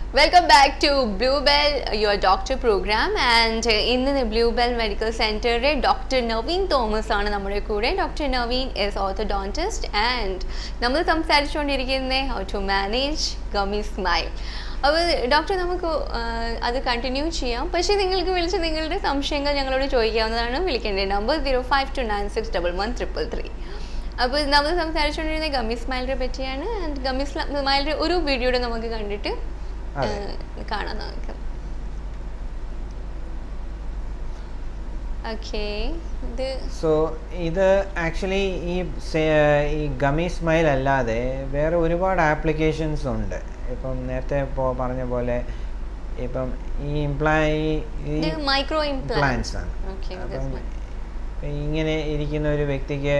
Welcome back to blue bell your doctor program and ഇന്ന് blue bell medical സെൻറ്ററിലെ doctor Naveen Thomas ആണ് നമ്മുടെ കൂടെ doctor Naveen is orthodontist and നമ്മൾ സംസാരിച്ചുകൊണ്ടിരിക്കുന്നത് how to manage gummy smile അപ്പോൾ ഡോക്ടർ നമുക്ക് ആ, അത് കണ്ടിന്യൂ ചെയ്യാം പക്ഷേ നിങ്ങൾക്ക് വിളിച്ച് നിങ്ങളുടെ സംശയങ്ങൾ ഞങ്ങളോട് ചോദിക്കാവുന്നതാണ് വിളിക്കേണ്ട number zero five two nine six double one triple three അപ്പോൾ നമ്മൾ സംസാരിച്ചുകൊണ്ടിരുന്നത് ഗമ്മി സ്മൈലിനെ പറ്റിയാണ് ആൻഡ് ഗമ്മി സ്മൈലിൻ്റെ ഒരു വീഡിയോയുടെ നമുക്ക് കണ്ടിട്ട് അതെ. ഏഹ്, കാണാം നമുക്ക് ഓക്കെ ഇത് സോ ഇത് ആക്ച്വലി ഈ സെ- ഈ ഗമി സ്മൈൽ അല്ലാതെ വേറെ ഒരുപാട് ആപ്ലിക്കേഷൻസ് ഉണ്ട് ഇപ്പം നേരത്തെ ഇപ്പോൾ പറഞ്ഞ പോലെ ഇപ്പം ഈ ഇംപ്ലാ ഈ ഇത് മൈക്രോ ഇംപ്ലാൻസ് ഇംപ്ലാന്റ്സ് ആണ് ഓക്കെ അപ്പം ഇങ്ങനെ ഇരിക്കുന്ന ഒരു വ്യക്തിക്ക്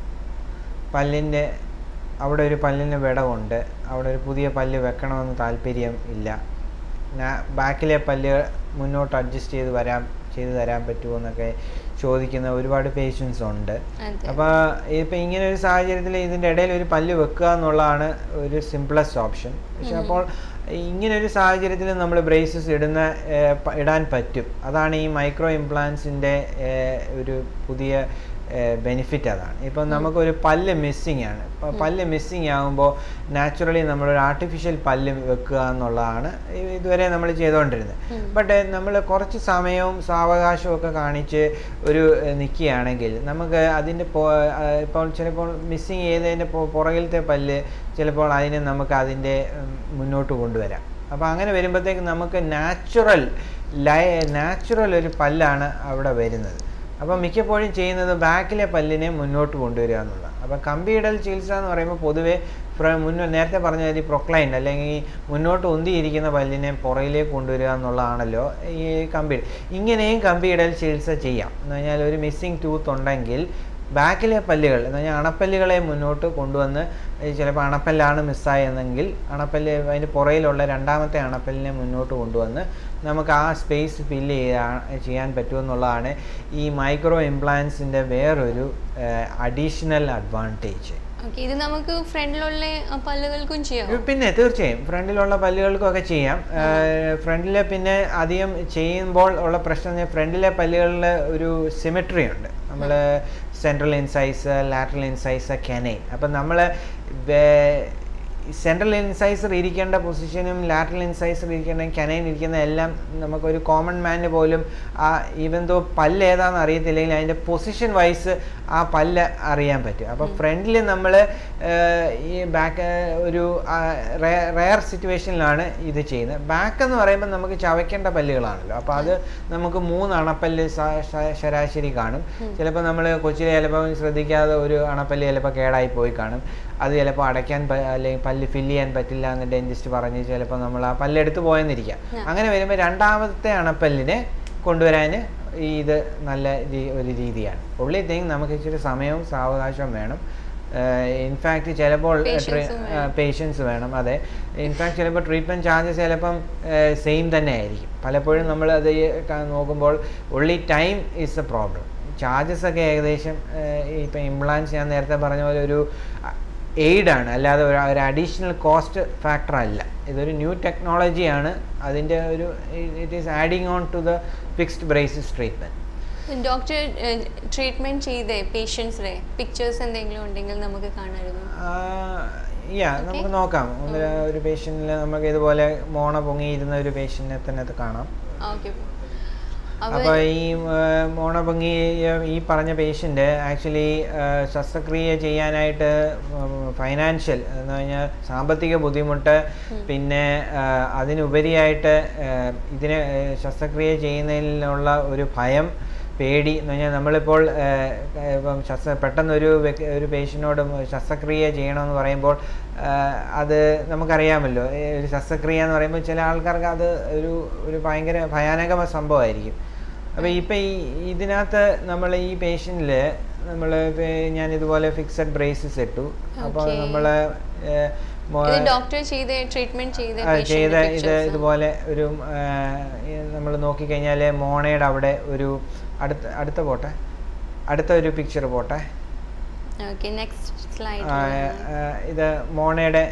പല്ലിൻ്റെ അവിടെ ഒരു പല്ലിന് വിടവുണ്ട് അവിടെ ഒരു പുതിയ പല്ല് വെക്കണമെന്ന് താല്പര്യം ഇല്ല നാ- ബാക്കിലെ പല്ല് മുന്നോട്ട് അഡ്ജസ്റ്റ് ചെയ്ത് വരാൻ ചെയ്ത് തരാൻ പറ്റുമോ എന്നൊക്കെ ചോദിക്കുന്ന ഒരുപാട് പേഷ്യൻസ് ഉണ്ട് അതെ അപ്പോൾ ഇപ്പം ഇങ്ങനെ ഒരു സാഹചര്യത്തിൽ ഇതിൻ്റെ ഇടയിൽ ഒരു പല്ല് വെക്കുക എന്നുള്ളതാണ് ഒരു സിംപ്ലസ്റ്റ് ഓപ്ഷൻ പക്ഷെ ഉം. അപ്പോൾ ഇങ്ങനെ ഒരു സാഹചര്യത്തിൽ നമ്മൾ ബ്രേസസ് ഇടുന്ന ഏർ, പ- ഇടാൻ പറ്റും അതാണ് ഈ മൈക്രോ ഇംപ്ലാൻസിൻ്റെ ഒരു പുതിയ ബെനിഫിറ്റ് അതാണ് ഇപ്പം നമുക്കൊരു പല്ല് മിസ്സിങ് ആണ് ഇപ്പം പല്ല് മിസ്സിങ് ആകുമ്പോൾ നാച്ചുറലി നമ്മളൊരു ആർട്ടിഫിഷ്യൽ പല്ല് വെക്കുക എന്നുള്ളതാണ് ഇ- ഇതുവരെ നമ്മൾ ചെയ്തുകൊണ്ടിരുന്നത് ഉം. ബട്ട് നമ്മൾ കുറച്ച് സമയവും സാവകാശവും ഒക്കെ കാണിച്ച് ഒരു നിൽക്കുകയാണെങ്കിൽ നമുക്ക് അതിൻ്റെ ഇപ്പോൾ ചിലപ്പോൾ മിസ്സിങ് ചെയ്തതിൻ്റെ പൊ- പുറകിലത്തെ പല്ല് ചിലപ്പോൾ അതിനെ നമുക്ക് അതിൻ്റെ ഉം, മുന്നോട്ട് കൊണ്ടുവരാം അപ്പോൾ അങ്ങനെ വരുമ്പോഴത്തേക്ക് നമുക്ക് നാച്ചുറൽ ലൈ നാച്ചുറൽ ഒരു പല്ലാണ് അവിടെ വരുന്നത് അപ്പോൾ മിക്കപ്പോഴും ചെയ്യുന്നത് ബാക്കിലെ പല്ലിനെ മുന്നോട്ട് കൊണ്ടുവരിക എന്നുള്ളതാണ് അപ്പോൾ കമ്പിയിടൽ ചികിത്സ എന്ന് പറയുമ്പോൾ പൊതുവേ ഫ്ര മുന്നോ നേരത്തെ പറഞ്ഞ ഈ പ്രൊക്ലൈൻ അല്ലെങ്കിൽ മുന്നോട്ട് ഉന്തിയിരിക്കുന്ന പല്ലിനെ പുറകിലേക്ക് കൊണ്ടുവരിക എന്നുള്ളതാണല്ലോ ഈ കമ്പി ഇങ്ങനെയും കമ്പിയിടൽ ചികിത്സ ചെയ്യാം എന്ന് പറഞ്ഞാൽ ഒരു മിസ്സിങ് ടൂത്ത് ഉണ്ടെങ്കിൽ ബാക്കിലെ പല്ലുകൾ എന്ന് പറഞ്ഞാൽ അണപ്പല്ലുകളെ മുന്നോട്ട് കൊണ്ടുവന്ന് ഈ ചിലപ്പോൾ അണപ്പല്ലാണ് മിസ്സായെന്നെങ്കിൽ അണപ്പല്ല് അതിൻ്റെ പുറയിലുള്ള രണ്ടാമത്തെ അണപ്പല്ലിനെ മുന്നോട്ട് കൊണ്ടുവന്ന് നമുക്ക് ആ സ്പേസ് ഫില്ല് ചെയ്യാൻ ചെയ്യാൻ പറ്റുമെന്നുള്ളതാണ് ഈ മൈക്രോ ഇംപ്ലാൻസിൻ്റെ വേറൊരു അഡീഷണൽ അഡ്വാൻറ്റേജ് ഓക്കെ ഇത് നമുക്ക് ഫ്രണ്ടിലുള്ള പല്ലുകൾക്കും ചെയ്യാം പിന്നെ തീർച്ചയായും ഫ്രണ്ടിലുള്ള പല്ലുകൾക്കൊക്കെ ചെയ്യാം ഫ്രണ്ടിൽ പിന്നെ അധികം ചെയ്യുമ്പോൾ ഉള്ള പ്രശ്നം ഫ്രണ്ടിലെ പല്ലുകളിൽ ഒരു സിമെട്രി ഉണ്ട് നമ്മൾ central incise lateral incise canine അപ്പം നമ്മൾ സെൻട്രൽ ഇൻസൈസർ ഇരിക്കേണ്ട പൊസിഷനും ലാറ്ററൽ ഇൻസൈസർ ഇരിക്കേണ്ട കെനൈൻ ഇരിക്കുന്ന എല്ലാം നമുക്കൊരു കോമൺ മാന് പോലും ആ ഈവൻ ദോ പല്ല് ഏതാണെന്ന് അറിയത്തില്ലെങ്കിൽ അതിൻ്റെ പൊസിഷൻ വൈസ് ആ പല്ല് അറിയാൻ പറ്റും അപ്പോൾ ഫ്രണ്ടിൽ നമ്മൾ ഈ ബാക്ക് ഒരു റെയർ സിറ്റുവേഷനിലാണ് ഇത് ചെയ്യുന്നത് ബാക്ക് എന്ന് പറയുമ്പോൾ നമുക്ക് ചവയ്ക്കേണ്ട പല്ലുകളാണല്ലോ അപ്പോൾ അത് നമുക്ക് മൂന്ന് അണപ്പല്ല് സ- ശ- ശരാശരി കാണും ചിലപ്പോൾ നമ്മൾ കൊച്ചിലെ ചിലപ്പോൾ ശ്രദ്ധിക്കാതെ ഒരു അണപ്പല്ല് ചിലപ്പോൾ കേടായി പോയി കാണും അത് ചിലപ്പോൾ അടയ്ക്കാൻ പ- അല്ലെങ്കിൽ പല്ല് ഫില്ല് ചെയ്യാൻ പറ്റില്ല എന്ന് ഡെന്റിസ്റ്റ് പറഞ്ഞ് ചിലപ്പോൾ നമ്മൾ ആ പല്ല് എടുത്ത് പോയെന്നിരിക്കാം ആ. അങ്ങനെ വരുമ്പോൾ രണ്ടാമത്തെ അണപ്പല്ലിനെ കൊണ്ടുവരാൻ ഈ ഇത് നല്ല രീ- ഒരു രീതിയാണ് ഉള്ളി തിങ് നമുക്ക് ഇച്ചിരി സമയവും സാവകാശവും വേണം ഇൻഫാക്റ്റ് ചിലപ്പോൾ Patience ഉം വേണം. പേഷ്യൻസ് വേണം അതെ ഇൻഫാക്ട് ചിലപ്പോൾ ട്രീറ്റ്മെൻറ്റ് ചാർജസ് ചിലപ്പം സെയിം തന്നെ ആയിരിക്കും പലപ്പോഴും നമ്മൾ അത് ഈ ക- നോക്കുമ്പോൾ ഉള്ളി time is a problem charges ഒക്കെ ഏകദേശം ഇപ്പം ഇംപ്ലാൻസ് ഞാൻ നേരത്തെ പറഞ്ഞ പോലെ ഒരു എയ്ഡാണ് അല്ലാതെ ഒരു ഒരു അഡീഷണൽ കോസ്റ്റ് ഫാക്ടർ അല്ല ഇതൊരു ന്യൂ ടെക്നോളജിയാണ് അതിൻ്റെ ഒരു it is adding on to the fixed braces treatment doctor treatment ചെയ്തേ പേഷ്യൻസിനെ പിക്ചേഴ്സ് എന്തെങ്കിലും ഉണ്ടെങ്കിൽ നമുക്ക് കാണാമായിരുന്നു യാ നമുക്ക് നോക്കാം ഒന്ന് ഒരു പേഷ്യൻറ്റിൽ നമുക്ക് ഇതുപോലെ മോണ പൊങ്ങിയിരുന്ന ഒരു പേഷ്യൻറ്റിനെ തന്നെ അത് കാണാം ഓക്കെ അപ്പോൾ ഈ മോണ പൊങ്ങി ഈ പറഞ്ഞ പേഷ്യൻ്റ് ആക്ച്വലി ശസ്ത്രക്രിയ ചെയ്യാനായിട്ട് ഫൈനാൻഷ്യൽ എന്ന് പറഞ്ഞാൽ സാമ്പത്തിക ബുദ്ധിമുട്ട് പിന്നെ ആ, അതിനുപരിയായിട്ട് ആ, ഇതിനെ ആ, ശസ്ത്രക്രിയ ചെയ്യുന്നതിനുള്ള ഒരു ഭയം പേടി എന്ന് പറഞ്ഞാൽ നമ്മളിപ്പോൾ ആ, ഇപ്പം ശസ്ത്ര പെട്ടെന്നൊരു വ്യക്തി- ഒരു പേഷ്യനോട് ശസ്ത്രക്രിയ ചെയ്യണമെന്ന് പറയുമ്പോൾ ആ, അത് നമുക്കറിയാമല്ലോ ഈ ഒരു ശസ്ത്രക്രിയ എന്ന് പറയുമ്പോൾ ചില ആൾക്കാർക്ക് അത് ഒരു ഒരു ഭയങ്കര ഭയാനക സംഭവമായിരിക്കും അപ്പോൾ ഇപ്പം ഈ ഇതിനകത്ത് നമ്മൾ ഈ പേഷ്യൻറ്റിൽ നമ്മൾ ഞാൻ ഇതുപോലെ ഫിക്സഡ് ബ്രേസസ് ഇട്ടു അപ്പോൾ Okay. നമ്മൾ ഇത് ഡോക്ടർ ചെയ്ത ട്രീറ്റ്മെന്റ് ചെയ്ത ആ, patient ചെയ്ത ഇത് pictures ആണ്. ഇതുപോലെ ഒരു നമ്മൾ നോക്കിക്കഴിഞ്ഞാൽ മോണയുടെ അവിടെ ഒരു അടുത്ത അടുത്ത പോട്ടെ അടുത്ത ഒരു പിക്ചർ പോട്ടെ ഓക്കെ നെക്സ്റ്റ് സ്ലൈഡ് ആ, ആ, ഇത് മോണയുടെ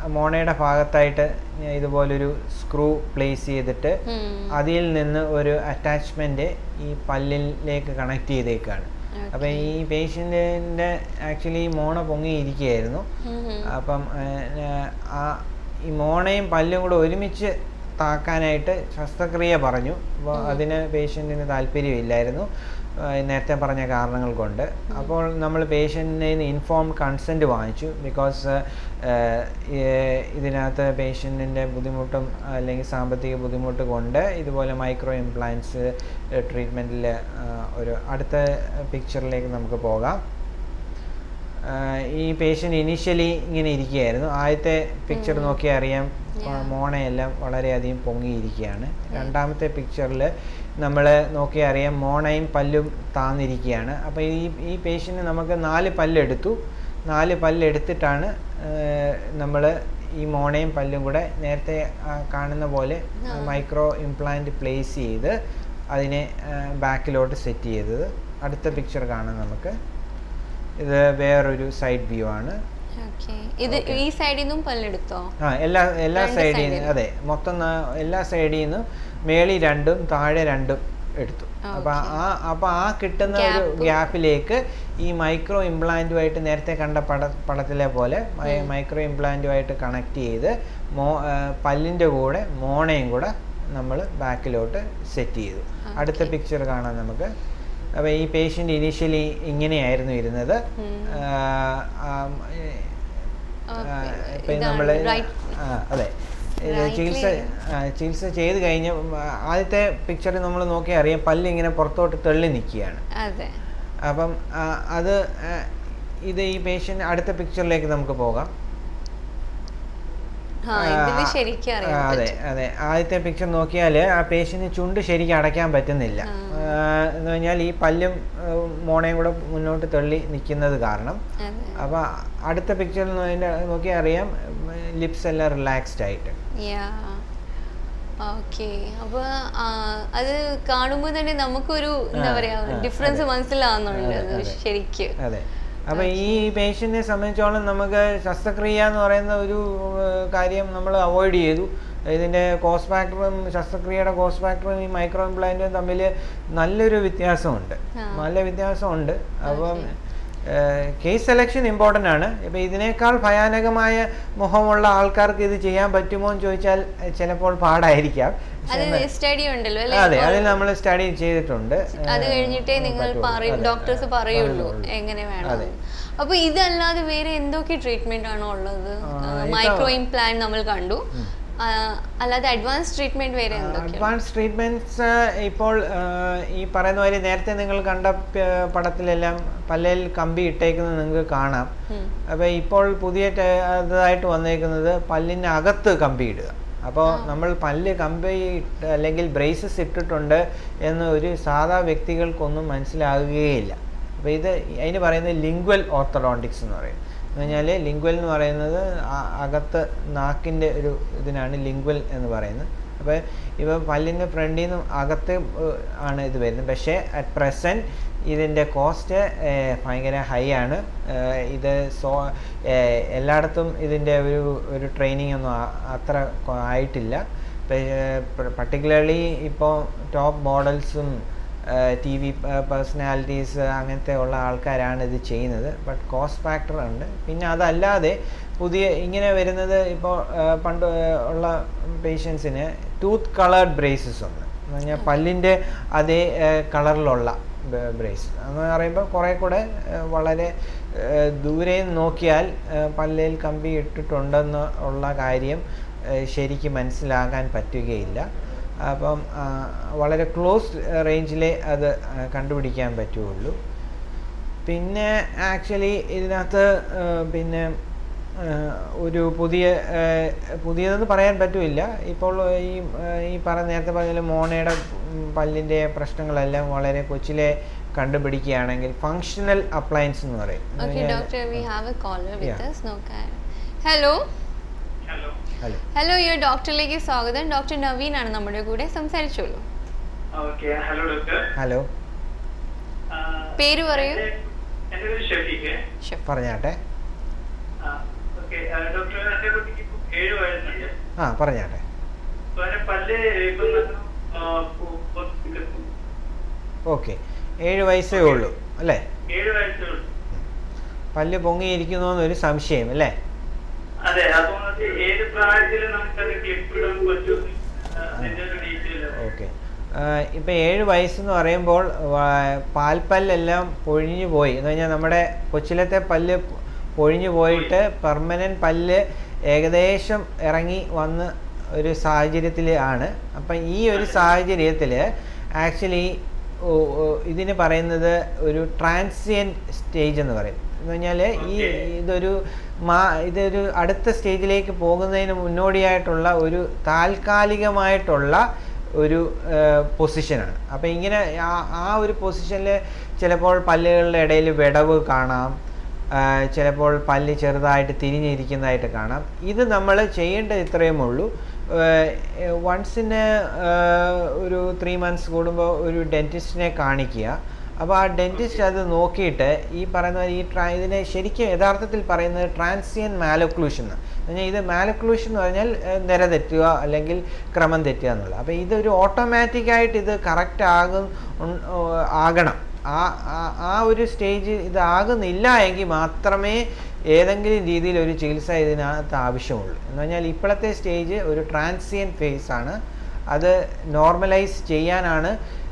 മോണയുടെ ഭാഗത്തായിട്ട് ഇതുപോലൊരു സ്ക്രൂ പ്ലേസ് ചെയ്തിട്ട് ഉം. അതിൽ നിന്ന് ഒരു അറ്റാച്ച്മെൻറ്റ് ഈ പല്ലിലേക്ക് കണക്ട് ചെയ്തേക്കാണ് അപ്പം ഈ പേഷ്യൻറ്റിൻ്റെ ആക്ച്വലി മോണ പൊങ്ങിയിരിക്കുകയായിരുന്നു ഉം ഉം. അപ്പം ഏഹ്, ആ ഈ മോണയും പല്ലും കൂടെ ഒരുമിച്ച് താക്കാനായിട്ട് ശസ്ത്രക്രിയ പറഞ്ഞു അപ്പോൾ അതിന് പേഷ്യൻറ്റിന് താല്പര്യമില്ലായിരുന്നു ഏഹ്, നേരത്തെ പറഞ്ഞ കാരണങ്ങൾ കൊണ്ട് അപ്പോൾ നമ്മൾ പേഷ്യൻറ്റിന് ഇൻഫോം കൺസെൻറ്റ് വാങ്ങിച്ചു ബിക്കോസ് ഇതിനകത്ത് പേഷ്യൻറ്റിൻ്റെ ബുദ്ധിമുട്ടും അല്ലെങ്കിൽ സാമ്പത്തിക ബുദ്ധിമുട്ട് കൊണ്ട് ഇതുപോലെ മൈക്രോ ഇംപ്ലാൻസ് ട്രീറ്റ്മെൻറ്റിൽ ഒരു അടുത്ത പിക്ചറിലേക്ക് നമുക്ക് പോകാം ആഹ് ഈ പേഷ്യൻ്റ് ഇനീഷ്യലി ഇങ്ങനെ ഇരിക്കുകയായിരുന്നു ആദ്യത്തെ പിക്ചർ നോക്കിയാൽ അറിയാം Yeah. മോണയെല്ലാം വളരെയധികം പൊങ്ങിയിരിക്കുകയാണ് രണ്ടാമത്തെ പിക്ചറിൽ നമ്മൾ നോക്കിയാൽ അറിയാം മോണയും പല്ലും താന്നിരിക്കുകയാണ് അപ്പോൾ ഈ ഈ പേഷ്യൻ്റ് നമുക്ക് നാല് പല്ലെടുത്തു നാല് പല്ലെടുത്തിട്ടാണ് നമ്മൾ ഈ മോണയും പല്ലും കൂടെ നേരത്തെ ആ കാണുന്ന പോലെ ആ. മൈക്രോ ഇംപ്ലാന്റ് പ്ലേസ് ചെയ്ത് അതിനെ ബാക്കിലോട്ട് സെറ്റ് ചെയ്തത് അടുത്ത പിക്ചർ കാണാം നമുക്ക് ഇത് വേറൊരു സൈഡ് വ്യൂ ആണ് Okay. ഇത് Okay. ഈ സൈഡിൽ നിന്നും പല്ലെടുത്തോ ആ എല്ലാ എല്ലാ രണ്ട് സൈഡിൽ side നിന്ന് ലും. അതെ മൊത്തം നാ- എല്ലാ സൈഡിൽ നിന്നും മേളി രണ്ടും താഴെ രണ്ടും എടുത്തു അപ്പൊ Okay. ആ അപ്പൊ ആ കിട്ടുന്ന ഒരു Gap. ഗ്യാപ്പിലേക്ക് ഈ മൈക്രോ ഇംപ്ലാന്റുമായിട്ട് നേരത്തെ കണ്ട പട പടത്തിലെ പോലെ ഉം. മൈക്രോ ഇംപ്ലാന്റുമായിട്ട് കണക്ട് ചെയ്ത് മോ ആ, പല്ലിന്റെ കൂടെ മോണയും കൂടെ നമ്മൾ ബാക്കിലോട്ട് സെറ്റ് ചെയ്തു അടുത്ത Okay. പിക്ചർ കാണാം നമുക്ക് അപ്പോൾ ഈ പേഷ്യൻ്റ് ഇനീഷ്യലി ഇങ്ങനെയായിരുന്നു ഇരുന്നത് ഉം. ആ, ആം, ഏ, Okay. ഇപ്പം ഇതാണ് നമ്മൾ right. അതെ ഇത് Right ചികിത്സ leg. ആ, ചികിത്സ ചെയ്ത് കഴിഞ്ഞ് ഉം, ആ, ആദ്യത്തെ പിക്ചറിൽ നമ്മൾ നോക്കിയാൽ അറിയാം പല്ല് ഇങ്ങനെ പുറത്തോട്ട് തെള്ളി നിൽക്കുകയാണ് അതെ അപ്പം ആ, അത് ആ, ഇത് ഈ പേഷ്യൻ്റ് അടുത്ത പിക്ചറിലേക്ക് നമുക്ക് പോകാം ആ ഇതില് ആ, ശരിക്കും ആ, അറിയാൻ അതെ പറ്റും. അതെ ആദ്യത്തെ പിക്ചർ നോക്കിയാൽ ആ പേഷ്യന് ചുണ്ട് ശരിക്കും അടയ്ക്കാൻ പറ്റുന്നില്ല ആ. ആ, എന്ന് പറഞ്ഞാൽ ഈ പല്ലും ആ, മോണയും കൂടെ മുന്നോട്ട് തള്ളി നിൽക്കുന്നത് കാരണം അതെ അപ്പോൾ അടുത്ത പിക്ചറിൽ നോക്കിയാൽ അറിയാം ലിപ്സ് എല്ലാം റിലാക്സ്ഡ് ആയിട്ട് യാ ഓക്കെ അപ്പൊ ആ, അത് കാണുമ്പോൾ തന്നെ നമുക്കൊരു എന്താ ആ, പറയാ ആ, ഡിഫറൻസ് അതെ. മനസ്സിലാവുന്നുണ്ട് അതെ, അത് അതെ. ശരിക്ക് അതെ അപ്പോൾ ഈ പേഷ്യൻറ്റിനെ സംബന്ധിച്ചോളം നമുക്ക് ശസ്ത്രക്രിയ എന്ന് പറയുന്ന ഒരു ഏഹ്, കാര്യം നമ്മൾ അവോയ്ഡ് ചെയ്തു ഇതിൻ്റെ കോസ്റ്റ് ഫാക്ടറും ശസ്ത്രക്രിയയുടെ കോസ്റ്റ് ഫാക്ടറും ഈ മൈക്രോ ഇംപ്ലാന്റും തമ്മിൽ നല്ലൊരു വ്യത്യാസമുണ്ട് ആ. നല്ല വ്യത്യാസമുണ്ട് അപ്പം Okay. കേസ് സെലക്ഷൻ ഇമ്പോർട്ടൻ്റ് ആണ് ഇപ്പം ഇതിനേക്കാൾ ഭയാനകമായ മുഖമുള്ള ആൾക്കാർക്ക് ഇത് ചെയ്യാൻ പറ്റുമോ എന്ന് ചോദിച്ചാൽ ഏഹ്, ചിലപ്പോൾ പാടായിരിക്കാം പക്ഷേ അത് എന്നാൽ- സ്റ്റഡി ഉണ്ടല്ലോ അല്ലേ അതെ അപ്പോൾ അതിൽ നമ്മൾ സ്റ്റഡി ചെയ്തിട്ടുണ്ട് അത് ഏഹ്, കഴിഞ്ഞിട്ടേ നിങ്ങൾ പറ്റുള്ളൂ. പറയും അതെ, ഡോക്ടേഴ്സ് അതെ, പറയുള്ളൂ പറയുള്ളൂ. എങ്ങനെ വേണം അതെ. അപ്പൊ ഇതല്ലാതെ വേറെ എന്തൊക്കെ ട്രീറ്റ്മെന്റ് ആണോ ഉള്ളത് ആ, ഇത് മൈക്രോ ഇംപ്ലാന്റ് നമ്മൾ കണ്ടു ഉം. ആ, അല്ലാതെ അഡ്വാൻസ് ട്രീറ്റ്മെന്റ് വേറെ എന്തൊക്കെയാണ് അഡ്വാൻസ് ട്രീറ്റ്മെന്റ്സ് ഇപ്പോൾ ആ, ഈ പറയുന്ന പോലെ നേരത്തെ നിങ്ങൾ കണ്ട പ- പടത്തിലെല്ലാം പല്ലിൽ കമ്പി ഇട്ടേക്കുന്നത് നിങ്ങൾക്ക് കാണാം ഉം. അപ്പോൾ ഇപ്പോൾ പുതിയ ടെ- ഇതായിട്ട് വന്നേക്കുന്നത് പല്ലിന് അകത്ത് കമ്പി ഇടുക അപ്പോൾ നമ്മൾ പല്ല് കമ്പി ഇട്ട് അല്ലെങ്കിൽ ബ്രേസസ് ഇട്ടിട്ടുണ്ട് എന്ന് ഒരു സാധാ വ്യക്തികൾക്കൊന്നും മനസ്സിലാകുകയില്ല അപ്പോൾ ഇത് അതിന് പറയുന്നത് ലിംഗ്വൽ ഓർത്തഡോണ്ടിക്സ് എന്ന് പറയും എന്ന് പറഞ്ഞാൽ ലിംഗ്വൽ എന്ന് പറയുന്നത് ആ- അകത്ത് നാക്കിൻ്റെ ഒരു ഇതിനാണ് ലിംഗ്വൽ എന്ന് പറയുന്നത് അപ്പോൾ ഇവ പല്ലിൻ്റെ ഫ്രണ്ടിൽ നിന്നും അകത്ത് ഏഹ്, ആണ് ഇത് വരുന്നത് പക്ഷേ അറ്റ് പ്രസൻറ്റ് ഇതിൻ്റെ കോസ്റ്റ് ഭയങ്കര ഹൈ ആണ് ഏഹ്, ഇത് സോ ഏഹ്, എല്ലായിടത്തും ഇതിൻ്റെ ഒരു ഒരു ട്രെയിനിങ് ഒന്നും ആ- അത്ര കൊ- ആയിട്ടില്ല പർട്ടിക്കുലർലി ഇപ്പോൾ ടോപ്പ് മോഡൽസും ടി വി പേഴ്സണാലിറ്റീസ് അങ്ങനത്തെ ഉള്ള ആൾക്കാരാണ് ഇത് ചെയ്യുന്നത് ബട്ട് കോസ്റ്റ് ഫാക്ടർ ഉണ്ട് പിന്നെ അതല്ലാതെ പുതിയ ഇങ്ങനെ വരുന്നത് ഇപ്പോൾ പണ്ട് ഏഹ്, ഉള്ള പേഷ്യൻസിന് ടൂത്ത് കളേർഡ് ബ്രേസസ് ഉണ്ട് എന്ന് പറഞ്ഞാൽ പല്ലിൻ്റെ അതേ കളറിലുള്ള ബ്രേസ് എന്ന് പറയുമ്പോൾ കുറേ കൂടെ ഏഹ്, വളരെ ഏഹ്, ദൂരെ നിന്ന് നോക്കിയാൽ ഏഹ്, പല്ലിൽ കമ്പി ഇട്ടിട്ടുണ്ടെന്ന് ഉള്ള കാര്യം ഏഹ്, ശരിക്കും മനസ്സിലാകാൻ പറ്റുകയില്ല അപ്പം ആ, വളരെ ക്ലോസ് റേഞ്ചിലേ അത് ആ, കണ്ടുപിടിക്കാൻ പറ്റുള്ളൂ പിന്നെ ആക്ച്വലി ഇതിനകത്ത് ആ, പിന്നെ ആ, ഒരു പുതിയ ആ, പുതിയതെന്ന് പറയാൻ പറ്റില്ല ഇപ്പോൾ ഈ ആ, ഈ പറഞ്ഞ നേരത്തെ പറഞ്ഞ മോണയുടെ ഉം, പല്ലിൻ്റെ പ്രശ്നങ്ങളെല്ലാം വളരെ കൊച്ചിലെ കണ്ടുപിടിക്കുകയാണെങ്കിൽ ഫങ്ഷണൽ അപ്ലയൻസ് എന്ന് പറയും എന്ന് ഓക്കെ പറഞ്ഞാൽ- doctor we have a caller Yeah. With us നോക്കാൻ ഹലോ ഹലോ ഹലോ ഹലോ ഈ ഡോക്ടറിലേക്ക് സ്വാഗതം ഡോക്ടർ നവീൻ ആണ് നമ്മുടെ കൂടെ സംസാരിച്ചോളൂ ഓക്കെ ഹലോ ഡോക്ടർ ഹലോ ആ, പേര് പറയൂ. എൻ്റെ- എൻ്റെ പേര് ഷഫീഖ് Sure. പറഞ്ഞാട്ടെ ഓക്കെ ഡോക്ടർ എൻ്റെ കുട്ടിക്ക് ഇപ്പോൾ ഏഴ് വയസ്സുണ്ട് ആ പറഞ്ഞാട്ടെ അപ്പൊ അവന്റെ പല്ല് ഇപ്പൊ നല്ല, ആ, പൊ- പൊ- ഓക്കെ ഏഴ് വയസ്സേ ഉള്ളൂ അല്ലേ ഏഴ് വയസ്സേ ഉള്ളൂ പല്ല് പൊങ്ങിയിരിക്കുന്നു എന്നൊരു സംശയം അല്ലേ അതെ അപ്പൊ അത് ഏത് പ്രായത്തിൽ നമുക്കത് ക്ലിപ്പ് ഇടാൻ പറ്റും അതിന്റെ ഒരു ഡീറ്റെയിൽ ഓക്കെ ഇപ്പം ഏഴ് വയസ്സെന്ന് പറയുമ്പോൾ വ- പാൽപ്പല്ലെല്ലാം പൊഴിഞ്ഞു പോയി എന്ന് പറഞ്ഞാൽ നമ്മുടെ കൊച്ചിലത്തെ പല്ല് പൊഴിഞ്ഞു പോയിട്ട് പെർമനൻറ്റ് പല്ല് ഏകദേശം ഇറങ്ങി വന്ന് ഒരു സാഹചര്യത്തിൽ ആണ് അപ്പം ഈ ഒരു സാഹചര്യത്തിൽ ആക്ച്വലി ഇതിന് പറയുന്നത് ഒരു ട്രാൻസിയൻ സ്റ്റേജ് എന്ന് പറയും എന്ന് പറഞ്ഞാൽ ഈ ഇതൊരു മാ ഇതൊരു അടുത്ത സ്റ്റേജിലേക്ക് പോകുന്നതിന് മുന്നോടിയായിട്ടുള്ള ഒരു താൽക്കാലികമായിട്ടുള്ള ഒരു പൊസിഷനാണ് അപ്പോൾ ഇങ്ങനെ ആ ആ ഒരു പൊസിഷനിൽ ചിലപ്പോൾ പല്ലുകളുടെ ഇടയിൽ വിടവ് കാണാം ആ, ചിലപ്പോൾ പല്ല് ചെറുതായിട്ട് തിരിഞ്ഞിരിക്കുന്നതായിട്ട് കാണാം ഇത് നമ്മൾ ചെയ്യേണ്ടത് ഇത്രയും ഉള്ളൂ വൺസിന് ഒരു ത്രീ മന്ത്സ് കൂടുമ്പോൾ ഒരു ഡെൻറ്റിസ്റ്റിനെ കാണിക്കുക അപ്പോൾ ആ ഡെൻറ്റിസ്റ്റ് അത് നോക്കിയിട്ട് ഈ പറയുന്ന പോലെ ഈ ട്രാ ഇതിനെ ശരിക്കും യഥാർത്ഥത്തിൽ പറയുന്നത് ട്രാൻസിയൻ മാലൊക്ലൂഷൻ എന്ന് പറഞ്ഞാൽ ഇത് മാലൊക്ലൂഷൻ എന്ന് പറഞ്ഞാൽ ഏഹ്, നിര തെറ്റുക അല്ലെങ്കിൽ ക്രമം തെറ്റുക എന്നുള്ളത് അപ്പോൾ ഇതൊരു ഓട്ടോമാറ്റിക്കായിട്ട് ഇത് കറക്റ്റ് ആകും ഉൺ- ഓ, ആകണം ആ ആ- ആ ഒരു സ്റ്റേജ് ഇതാകുന്നില്ല എങ്കിൽ മാത്രമേ ഏതെങ്കിലും രീതിയിൽ ഒരു ചികിത്സ ഇതിനകത്ത് ആവശ്യമുള്ളൂ എന്ന് പറഞ്ഞാൽ ഇപ്പോഴത്തെ സ്റ്റേജ് ഒരു ട്രാൻസിയൻ ഫേസ് ആണ് അത് നോർമലൈസ് ചെയ്യാനാണ്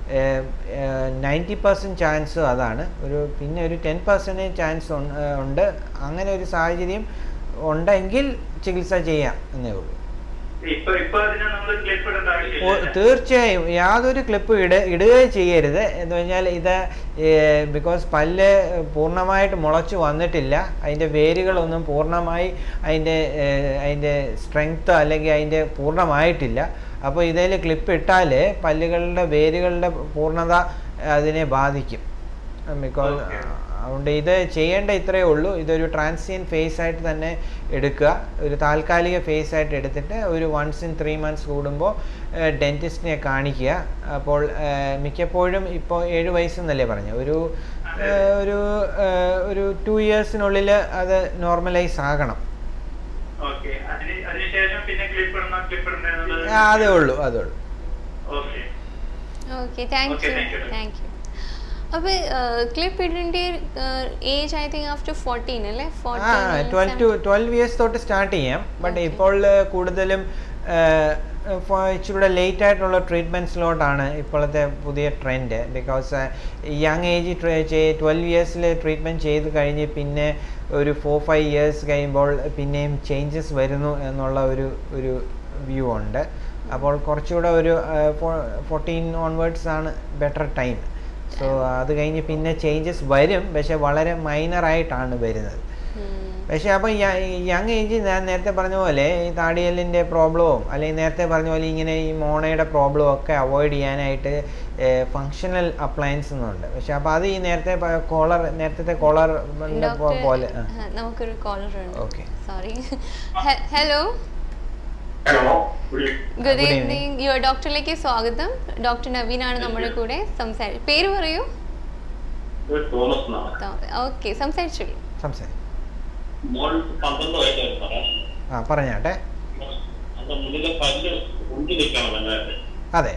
നയൻറ്റി പെർസെൻറ്റ് ചാൻസ് അതാണ് ഒരു പിന്നെ ഒരു ടെൻ പെർസെൻറ്റേജ് ചാൻസ് ഉണ്ട് അങ്ങനെ ഒരു സാഹചര്യം ഉണ്ടെങ്കിൽ ചികിത്സ ചെയ്യാം എന്നേ ഉള്ളൂ ഇപ്പൊ ഇപ്പൊ അതിനെ നമ്മൾ ക്ലിപ്പ് ഇടേണ്ട ഓ, ആവശ്യമില്ല തീർച്ചയായും യാതൊരു ക്ലിപ്പ് ഇട ഇടുകയും ചെയ്യരുത് എന്ന് പറഞ്ഞാൽ ഇത് ബിക്കോസ് പല്ല് പൂർണ്ണമായിട്ട് മുളച്ചു വന്നിട്ടില്ല അതിൻ്റെ വേരുകളൊന്നും പൂർണ്ണമായി അതിൻ്റെ ഏഹ്, അതിൻ്റെ സ്ട്രെങ്ത് അല്ലെങ്കിൽ അതിൻ്റെ പൂർണ്ണമായിട്ടില്ല അപ്പോൾ ഇതിൽ ക്ലിപ്പ് ഇട്ടാൽ പല്ലുകളുടെ വേരുകളുടെ പൂർണ്ണത അതിനെ ബാധിക്കും ബിക്കോസ് Okay. അതുകൊണ്ട് ഇത് ചെയ്യേണ്ട ഇത്രയേ ഉള്ളൂ ഇതൊരു ട്രാൻസിയൻ ഫേസ് ആയിട്ട് തന്നെ എടുക്കുക ഒരു താൽക്കാലിക ഫേസ് ആയിട്ട് എടുത്തിട്ട് ഒരു വൺസ് ഇൻ ത്രീ മന്ത്സ് കൂടുമ്പോൾ ഡെൻറ്റിസ്റ്റിനെ കാണിക്കുക അപ്പോൾ ഏഹ്, മിക്കപ്പോഴും ഇപ്പോൾ ഏഴ് വയസ്സെന്നല്ലേ പറഞ്ഞു ഒരു ഏഹ്, ഒരു ഏഹ്, ഒരു ടു ഇയേഴ്സിനുള്ളിൽ അത് നോർമലൈസ് ആകണം ഓക്കെ അതിന് അതിനുശേഷം പിന്നെ ക്ലിപ്പ് ഇടണം ക്ലിപ്പ് ഇടണം എന്നുള്ളത് ആ, അതേ ഉള്ളൂ അതേ ഉള്ളൂ okay okay thank Okay, you thank you. Thank you അപ്പോൾ ക്ലിപ്പ് ഇടേണ്ട age I think after fourteen അല്ലേ ആ ട്വൽവ് ടു ട്വൽവ് ഇയേഴ്സ് തൊട്ട് സ്റ്റാർട്ട് ചെയ്യാം ബട്ട് Okay. ഇപ്പോൾ ഏഹ്, കൂടുതലും ഏഹ്, ഫ- ഇച്ചിരൂടെ ലേറ്റ് ആയിട്ടുള്ള ട്രീറ്റ്മെൻറ്റ്സിലോട്ടാണ് ഇപ്പോഴത്തെ പുതിയ trend because young age twelve ഇയേഴ്സിൽ ട്രീറ്റ്മെൻറ്റ് ചെയ്ത് കഴിഞ്ഞ് പിന്നെ ഒരു ഫോർ ഫൈവ് ഇയേഴ്സ് കഴിയുമ്പോൾ പിന്നെയും ചേഞ്ചസ് വരുന്നു എന്നുള്ള ഒരു ഒരു വ്യൂ ഉണ്ട് അപ്പോൾ കുറച്ചുകൂടെ ഒരു ഫോർട്ടീൻ ഓൺവേർഡ്സ് ആണ് ബെറ്റർ ടൈം സോ അത് കഴിഞ്ഞ് പിന്നെ ചേഞ്ചസ് വരും പക്ഷെ വളരെ മൈനറായിട്ടാണ് വരുന്നത് പക്ഷേ അപ്പം യങ് ഏജ് ഞാൻ നേരത്തെ പറഞ്ഞ പോലെ ഈ താടിയലിൻ്റെ പ്രോബ്ലവും അല്ലെങ്കിൽ നേരത്തെ പറഞ്ഞ പോലെ ഇങ്ങനെ ഈ മോണയുടെ പ്രോബ്ലവും ഒക്കെ അവോയ്ഡ് ചെയ്യാനായിട്ട് ഫങ്ഷണൽ അപ്ലയൻസ് എന്നുണ്ട് പക്ഷെ അപ്പോൾ അത് ഈ നേരത്തെ കോളർ നേരത്തെ കോളർ പോലെ ആ. നമുക്കൊരു കോളർ ഉണ്ട് Okay. Sorry hello hello good Good evening. Evening your ഡോക്ടറിലേക്ക് സ്വാഗതം ഡോക്ടർ നവീൻ ആണ് നമ്മുടെ കൂടെ സംസാരി പേര് പറയൂ തോമസ് എന്നാണ് ഓക്കെ സംസാരിച്ചോളൂ സംസാരിക്കും മോൾ പന്ത്രണ്ട് വയസ്സായി സാറേ ആ പറഞ്ഞാട്ടെ അതിന്റെ മുന്നിലെ പല്ല് ഉണ്ടി നിൽക്കണം നല്ലതായിട്ട് അതെ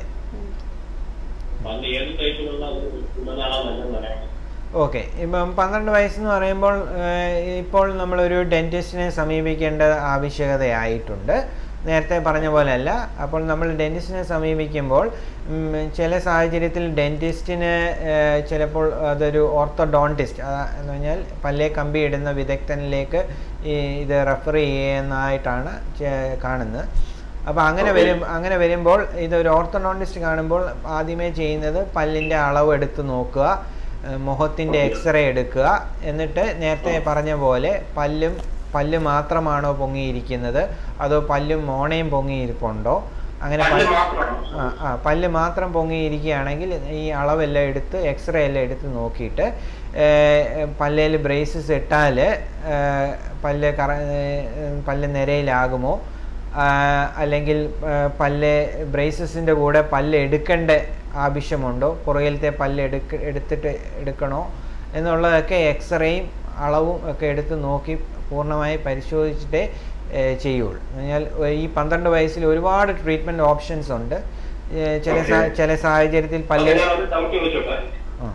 പല്ല് ഏത് ടൈപ്പിലുള്ള ഒരു ഉള്ളതാണോ നല്ലതെന്ന് അറിയാം ഓക്കെ ഇപ്പം പന്ത്രണ്ട് വയസ്സെന്ന് പറയുമ്പോൾ ഏഹ്, ഇപ്പോൾ നമ്മളൊരു ഡെൻറ്റിസ്റ്റിനെ സമീപിക്കേണ്ട ആവശ്യകതയായിട്ടുണ്ട് നേരത്തെ പറഞ്ഞ പോലെയല്ല അപ്പോൾ നമ്മൾ ഡെൻറ്റിസ്റ്റിനെ സമീപിക്കുമ്പോൾ ഉം, ചില സാഹചര്യത്തിൽ ഡെൻറ്റിസ്റ്റിന് ഏഹ്, ചിലപ്പോൾ അതൊരു ഓർത്തോഡോണ്ടിസ്റ്റ് എന്ന് പറഞ്ഞാൽ പല്ലേ കമ്പി ഇടുന്ന വിദഗ്ധനിലേക്ക് ഈ ഇത് റെഫർ ചെയ്യുന്നതായിട്ടാണ് ചെ- കാണുന്നത് അപ്പോൾ അങ്ങനെ Okay. വരും അങ്ങനെ വരുമ്പോൾ ഇതൊരു ഓർത്തോഡോണ്ടിസ്റ്റ് കാണുമ്പോൾ ആദ്യമേ ചെയ്യുന്നത് പല്ലിൻ്റെ അളവ് എടുത്ത് നോക്കുക ഏഹ് മുഖത്തിൻ്റെ എക്സ്റേ എടുക്കുക എന്നിട്ട് നേരത്തെ പറഞ്ഞ പോലെ പല്ലും പല്ല് മാത്രമാണോ പൊങ്ങിയിരിക്കുന്നത് അതോ പല്ലും മോണയും പൊങ്ങിയിരിപ്പുണ്ടോ അങ്ങനെ പല്ല് പല്ല് മാത്രമാണോ? ആ ആ പല്ല് മാത്രം പൊങ്ങിയിരിക്കുകയാണെങ്കിൽ ഈ അളവെല്ലാം എടുത്ത് എക്സ്റേ എല്ലാം എടുത്ത് നോക്കിയിട്ട് പല്ലിൽ ബ്രേസസ് ഇട്ടാൽ പല്ല് കറ ഏഹ് പല്ല് നിരയിലാകുമോ ആ, അല്ലെങ്കിൽ ആ, പല്ല് ബ്രേസസിൻ്റെ കൂടെ പല്ല് എടുക്കേണ്ട ആവശ്യമുണ്ടോ പുറകിലത്തെ പല്ല് എടുക്ക എടുത്തിട്ട് എടുക്കണോ എന്നുള്ളതൊക്കെ എക്സ്റേയും അളവും ഒക്കെ എടുത്ത് നോക്കി പൂർണ്ണമായി പരിശോധിച്ചിട്ടേ ഏഹ് ചെയ്യുള്ളൂ എന്ന് പറഞ്ഞാൽ ഈ പന്ത്രണ്ട് വയസ്സിൽ ഒരുപാട് ട്രീറ്റ്മെൻറ്റ് ഓപ്ഷൻസ് ഉണ്ട് ഏഹ് ചില സാ- ചില സാഹചര്യത്തിൽ പല്ല് അങ്ങനെ ഒരു ഡൗട്ട് ചോദിച്ചോട്ടെ ആ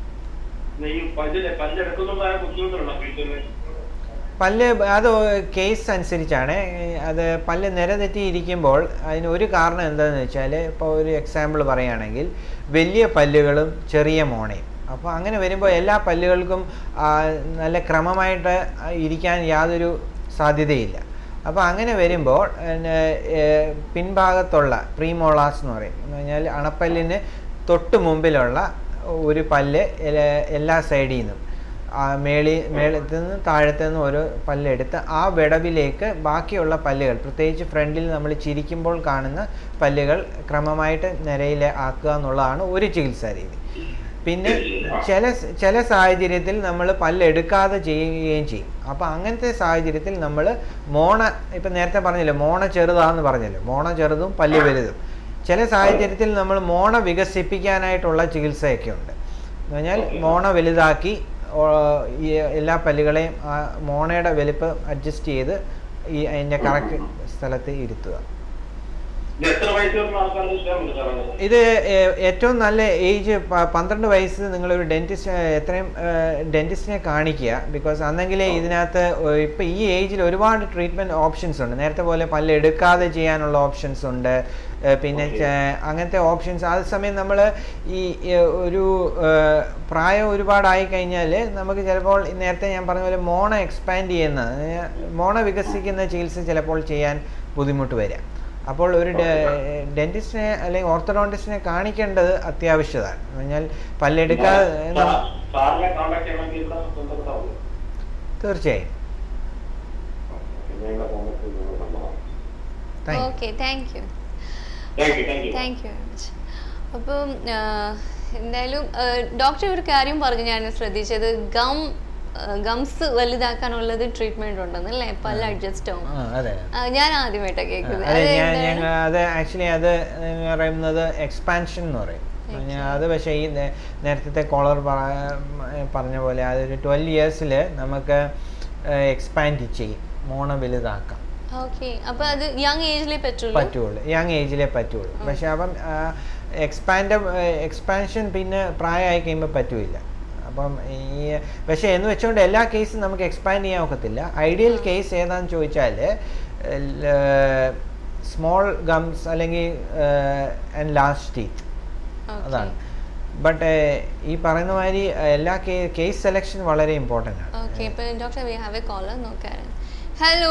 ഈ പല്ല് പല്ലെടുക്കുന്നുണ്ടായ ബുദ്ധിമുട്ടുണ്ടോ വീട്ടിൽ പല്ല് അത് കേസ് അനുസരിച്ചാണ് ഏഹ് അത് പല്ല് നിരതെറ്റിയിരിക്കുമ്പോൾ അതിന് ഒരു കാരണം എന്താണെന്ന് വെച്ചാൽ ഇപ്പോൾ ഒരു എക്സാമ്പിൾ പറയുകയാണെങ്കിൽ വലിയ പല്ലുകളും ചെറിയ മോണയും അപ്പോൾ അങ്ങനെ വരുമ്പോൾ എല്ലാ പല്ലുകൾക്കും ആ, നല്ല ക്രമമായിട്ട് ഇരിക്കാൻ യാതൊരു സാധ്യതയില്ല അപ്പോൾ അങ്ങനെ വരുമ്പോൾ പിന്നെ, ഏഹ്, പിൻഭാഗത്തുള്ള പ്രീമോളാസ് എന്ന് പറയും എന്ന് പറഞ്ഞാൽ അണപ്പല്ലിന് തൊട്ട് മുമ്പിലുള്ള ഒരു പല്ല് എല- എല്ലാ സൈഡിൽ നിന്നും ആ മേളി മേളത്തു നിന്ന് താഴത്തു നിന്ന് ഓരോ പല്ലെടുത്ത് ആ വിടവിലേക്ക് ബാക്കിയുള്ള പല്ലുകൾ പ്രത്യേകിച്ച് ഫ്രണ്ടിൽ നമ്മൾ ചിരിക്കുമ്പോൾ കാണുന്ന പല്ലുകൾ ക്രമമായിട്ട് നിരയിൽ ആക്കുക എന്നുള്ളതാണ് ഒരു ചികിത്സാ രീതി പിന്നെ ചില ചില സാഹചര്യത്തിൽ നമ്മൾ പല്ലെടുക്കാതെ ചെയ്യുകയും ചെയ്യും അപ്പോൾ അങ്ങനത്തെ സാഹചര്യത്തിൽ നമ്മൾ മോണ ഇപ്പം നേരത്തെ പറഞ്ഞല്ലോ മോണ ചെറുതാന്ന് പറഞ്ഞല്ലോ മോണ ചെറുതും പല്ല് വലുതും ചില സാഹചര്യത്തിൽ നമ്മൾ മോണ വികസിപ്പിക്കാനായിട്ടുള്ള ചികിത്സയൊക്കെ ഉണ്ട് എന്ന് പറഞ്ഞാൽ മോണ വലുതാക്കി ഓ, ഈ എല്ലാ പല്ലുകളെയും ആ മോണയുടെ വലിപ്പം അഡ്ജസ്റ്റ് ചെയ്ത് ഈ അതിൻ്റെ കറക്റ്റ് സ്ഥലത്ത് ഇരുത്തുക ഇത് എത്ര വയസ്സ് തൊട്ടുള്ള ആൾക്കാരുടെ ചെയ്യാൻ പറ്റും സാറേ ഇത് ഏ- ഏറ്റവും നല്ല ഏജ് പന്ത്രണ്ട് വയസ്സ് നിങ്ങളൊരു ഡെൻറ്റിസ്റ്റ് എത്രയും ഡെൻറ്റിസ്റ്റിനെ കാണിക്കുക ബിക്കോസ് അന്നെങ്കിലേ ഇതിനകത്ത് ഇപ്പം ഈ ഏജിൽ ഒരുപാട് ട്രീറ്റ്മെൻറ്റ് ഓപ്ഷൻസ് ഉണ്ട് നേരത്തെ പോലെ പല്ല് എടുക്കാതെ ചെയ്യാനുള്ള ഓപ്ഷൻസ് ഉണ്ട് ഏ, പിന്നെ ചെ- അങ്ങനത്തെ ഓപ്ഷൻസ് അതേസമയം നമ്മൾ ഈ ഏ, ഒരു ഏ, പ്രായം ഒരുപാടായി കഴിഞ്ഞാൽ നമുക്ക് ചിലപ്പോൾ നേരത്തെ ഞാൻ പറഞ്ഞ പോലെ മോണ എക്സ്പാൻഡ് ചെയ്യുന്ന ഏ, മോണ വികസിക്കുന്ന ചികിത്സ ചിലപ്പോൾ ചെയ്യാൻ ബുദ്ധിമുട്ട് വരാം അപ്പോൾ ഒരു ഡെന്റിസ്റ്റിനെ അല്ലെങ്കിൽ ഓർത്തഡോണ്ടിസ്റ്റിനെ കാണിക്കേണ്ടത് അത്യാവശ്യമാണ് എന്ന് പറഞ്ഞാൽ പല്ലെടുക്കാതെ സാ- സാറിനെ കോൺടാക്ട് ചെയ്യണമെങ്കിൽ ഇവിടെ ബന്ധപ്പെട്ടാവും തീർച്ചയായും നിങ്ങളുടെ കോൺടാക്ട് നമ്പറാണ് thank you okay thank you thank you thank you thank you very much അപ്പം ആ, എന്തായാലും ഡോക്ടർ ഒരു കാര്യം പറഞ്ഞു ഞാൻ ശ്രദ്ധിച്ചത് ഗം ഗംസ് വലുതാക്കാനുള്ളത് ട്രീറ്റ്മെന്റ് ഉണ്ടെന്നല്ലേ പല അഡ്ജസ്റ്റ് ആവും ആ അതെ ആ, ഞാൻ ആദ്യമായിട്ടാണ് കേൾക്കുന്നത് അതെ അത് ഞാൻ എന്താണ്? ഞങ്ങൾ അത് ആക്ച്വലി അത് എന്ന് പറയുന്നത് എക്സ്പാൻഷൻ എന്ന് പറയും ഞാൻ അത് പക്ഷേ ഈ നേ- നേരത്തെ കോളർ പറഞ്ഞ പോലെ അതൊരു ട്വൽവ് ഇയേഴ്സിൽ നമുക്ക് എക്സ്പാൻഡ് ചെയ്യും മോണ വലുതാക്കാം ഓക്കെ അപ്പൊ അത് യങ് ഏജിലേ പറ്റുള്ളൂ പറ്റുള്ളൂ യങ് ഏജിലേ പറ്റുള്ളൂ പക്ഷെ അപ്പം എക്സ്പാൻഡ് എക്സ്പാൻഷൻ പിന്നെ പ്രായമായി കഴിയുമ്പോൾ പറ്റൂല അപ്പം ഈ പക്ഷേ എന്ന് വെച്ചുകൊണ്ട് എല്ലാ കേസും നമുക്ക് എക്സ്പാൻഡ് ചെയ്യാൻ ഒക്കത്തില്ല ഐഡിയൽ കേസ് ഏതാണെന്ന് ചോദിച്ചാൽ സ്മോൾ ഗംസ് അല്ലെങ്കിൽ ആൻഡ് ലാസ്റ്റ് ടീത്ത് അതാണ് ബട്ട് ഈ പറയുന്ന മാതിരി എല്ലാ കേസ് സെലക്ഷൻ വളരെ ഇമ്പോർട്ടൻ്റ് ആണ് ഓക്കെ ഇപ്പൊ doctor we have a caller നോക്കാൻ ഹലോ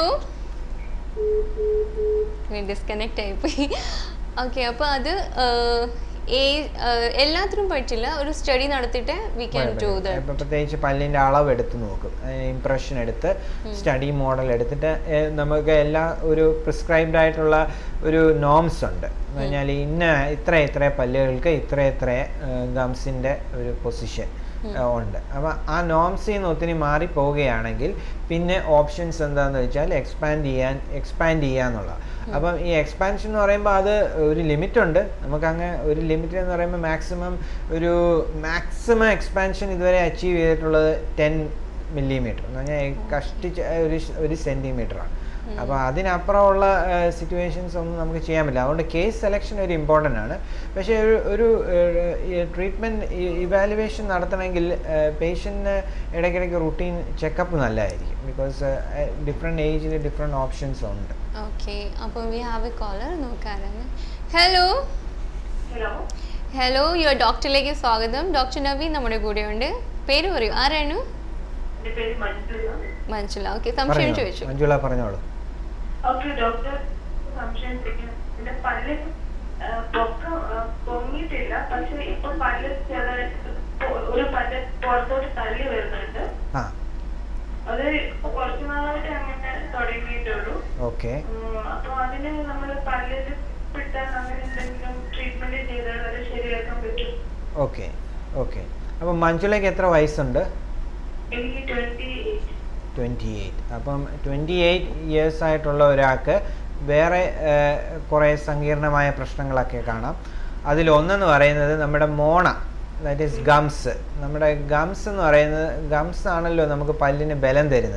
ഡിസ്കണക്ട് ആയിപ്പോയി ഓക്കെ അപ്പോൾ അത് ഏ- ഏഹ് എല്ലാത്തിനും പറ്റില്ല ഒരു സ്റ്റഡി നടത്തിയിട്ട് വി ക്യാൻ ഡു ഇപ്പൊ ദാറ്റ് പ്രത്യേകിച്ച് പല്ലിന്റെ അളവ് എടുത്ത് നോക്കും ഇംപ്രഷൻ എടുത്ത് സ്റ്റഡി മോഡൽ എടുത്തിട്ട് ഏ, നമുക്ക് എല്ലാ ഒരു പ്രിസ്ക്രൈബ്ഡ് ആയിട്ടുള്ള ഒരു നോംസ് ഉണ്ട് എന്ന് പറഞ്ഞാൽ ഇന്ന ഇത്ര ഇത്ര പല്ലുകൾക്ക് ഇത്ര ഇത്ര ഗംസിന്റെ ഒരു പൊസിഷൻ ഉണ്ട് അപ്പം ആ നോംസിൽ നിന്ന് ഒത്തിരി മാറി പോവുകയാണെങ്കിൽ പിന്നെ ഓപ്ഷൻസ് എന്താണെന്ന് വെച്ചാൽ എക്സ്പാൻഡ് ചെയ്യാൻ എക്സ്പാൻഡ് ചെയ്യാന്നുള്ള അപ്പം ഈ എക്സ്പാൻഷൻ എന്ന് പറയുമ്പോൾ അത് ഒരു ലിമിറ്റ് ഉണ്ട് നമുക്ക് അങ്ങ് ഒരു ലിമിറ്റ് എന്ന് പറയുമ്പോൾ മാക്സിമം ഒരു മാക്സിമം എക്സ്പാൻഷൻ ഇതുവരെ അച്ചീവ് ചെയ്തിട്ടുള്ളത് ടെൻ മില്ലിമീറ്റർ എന്ന് പറഞ്ഞാൽ കഷ്ടിച്ച് ഒരു ഷ്- ഒരു സെൻറ്റിമീറ്ററാണ് അപ്പോൾ അതിനപ്പുറമുള്ള സിറ്റുവേഷൻസ് ഒന്നും നമുക്ക് ചെയ്യാൻ പറ്റില്ല അതുകൊണ്ട് കേസ് സെലക്ഷൻ ഒരു ഇമ്പോർട്ടൻ്റ് ആണ് പക്ഷേ ഒരു ഒരു ട്രീറ്റ്മെൻറ്റ് ഇവാലുവേഷൻ നടത്തണമെങ്കിൽ പേഷ്യൻറ്റിന് ഇടയ്ക്കിടയ്ക്ക് റുട്ടീൻ ചെക്കപ്പ് നല്ലതായിരിക്കും ബിക്കോസ് ഡിഫറെൻറ്റ് ഏജിൽ ഡിഫറെൻറ്റ് ഓപ്ഷൻസ് ഉണ്ട് ഓക്കെ അപ്പോൾ വി ഹാവ് എ കോളർ നോക്കാറാണ് ഹലോ ഹലോ ഹലോ യുവർ ഡോക്ടറിലേക്ക് സ്വാഗതം ഡോക്ടർ നവീൻ നമ്മുടെ കൂടെയുണ്ട് പേര് പറയൂ ആരാണ് എന്റെ പേര് മഞ്ജുല മനസ്സില ഓക്കെ സംശയം പറഞ്ഞോളൂ ചോദിച്ചു മഞ്ജുള പറഞ്ഞോളൂ ഓക്കെ ഡോക്ടർ സംശയം ചോദിക്കണം എന്റെ പല്ല് ആ, പൊക്കം ആ, പൊങ്ങിയിട്ടില്ല പക്ഷെ ഇപ്പൊ പല്ല് ചെറുതായിട്ട് പൊ- ഒരു പല്ല് പുറത്തോട്ട് തള്ളി വരുന്നുണ്ട് ആ അത് ഇപ്പൊ കുറച്ചു നാളായിട്ട് അങ്ങനെ തുടങ്ങിയിട്ടുള്ളൂ ഓക്കെ ഉം, അപ്പൊ അതിന് നമ്മൾ പല്ലിൽ പിട്ടാൻ അങ്ങനെ എന്തെങ്കിലും ട്രീറ്റ്മെന്റ് ചെയ്താൽ അത് ശരിയാക്കാൻ പറ്റും ഓക്കെ ഓക്കെ അപ്പം മഞ്ജുളയ്ക്ക് എത്ര വയസ്സുണ്ട് എനിക്ക് ട്വന്റി എയ്റ്റ് ട്വൻറ്റി എയ്റ്റ് അപ്പം ട്വൻറ്റി എയ്റ്റ് ഇയേഴ്സ് ആയിട്ടുള്ള ഒരാൾക്ക് വേറെ ഏഹ്, കുറേ സങ്കീർണമായ പ്രശ്നങ്ങളൊക്കെ കാണാം അതിലൊന്നെന്ന് പറയുന്നത് നമ്മുടെ മോണ ദാറ്റ് ഈസ് ഗംസ് നമ്മുടെ ഗംസ് എന്ന് പറയുന്നത് ഗംസ് ആണല്ലോ നമുക്ക് പല്ലിന് ബലം തരുന്നത്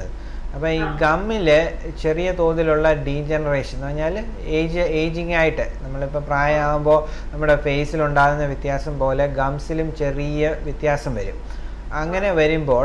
അപ്പോൾ ഈ ഗമ്മിൽ ചെറിയ തോതിലുള്ള ഡീജനറേഷൻ എന്ന് പറഞ്ഞാൽ ഏജ് ഏജിങ് ആയിട്ട് നമ്മളിപ്പോൾ പ്രായമാകുമ്പോൾ നമ്മുടെ ഫേസിലുണ്ടാകുന്ന വ്യത്യാസം പോലെ ഗംസിലും ചെറിയ വ്യത്യാസം വരും അങ്ങനെ വരുമ്പോൾ